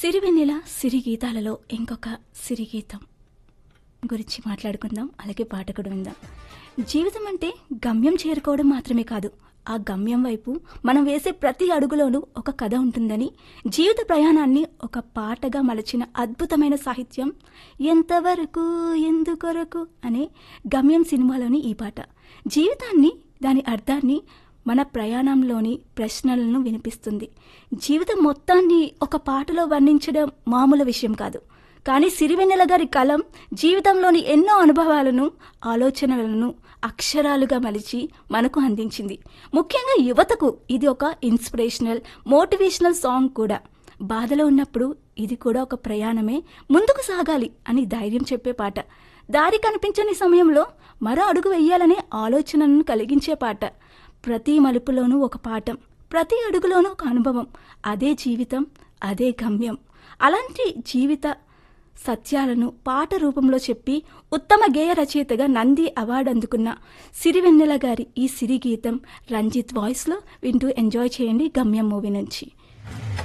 సిరివెన్నెల సిరి గీతాలలో ఇంకొక సిరి గీతం గురించి మాట్లాడుకుందాం అలాగే పాట కూడా విందాం జీవితం అంటే గమ్యం చేరుకోవడం మాత్రమే కాదు ఆ గమ్యం వైపు మనం వేసే ప్రతి అడుగులోనూ ఒక కథ ఉంటుందని జీవిత ప్రయాణాన్ని ఒక పాటగా మలచిన అద్భుతమైన సాహిత్యం ఎంతవరకు ఎందుకొరకు అనే గమ్యం సినిమాలోని ఈ పాట జీవితాన్ని దాని అర్థాన్ని మన ప్రయాణంలోని ప్రశ్నలను వినిపిస్తుంది జీవితం మొత్తాన్ని ఒక పాటలో వర్ణించడం మామూలు విషయం కాదు కానీ సిరివెన్నెల గారి కలం జీవితంలోని ఎన్నో అనుభవాలను ఆలోచనలను అక్షరాలుగా మలిచి మనకు అందించింది ముఖ్యంగా యువతకు ఇది ఒక ఇన్స్పిరేషనల్ మోటివేషనల్ సాంగ్ కూడా బాధలో ఉన్నప్పుడు ఇది కూడా ఒక ప్రయాణమే ముందుకు సాగాలి అని ధైర్యం చెప్పే పాట దారి కనిపించని సమయంలో మరో అడుగు వెయ్యాలనే ఆలోచనను కలిగించే పాట ప్రతి మలుపులోనూ ఒక పాఠం ప్రతి అడుగులోనూ ఒక అనుభవం అదే జీవితం అదే గమ్యం అలాంటి జీవిత సత్యాలను పాట రూపంలో చెప్పి ఉత్తమ గేయ రచయితగా నంది అవార్డు అందుకున్న సిరివెన్నెల గారి ఈ సిరి గీతం రంజిత్ వాయిస్లో వింటూ ఎంజాయ్ చేయండి గమ్యం మూవీ నుంచి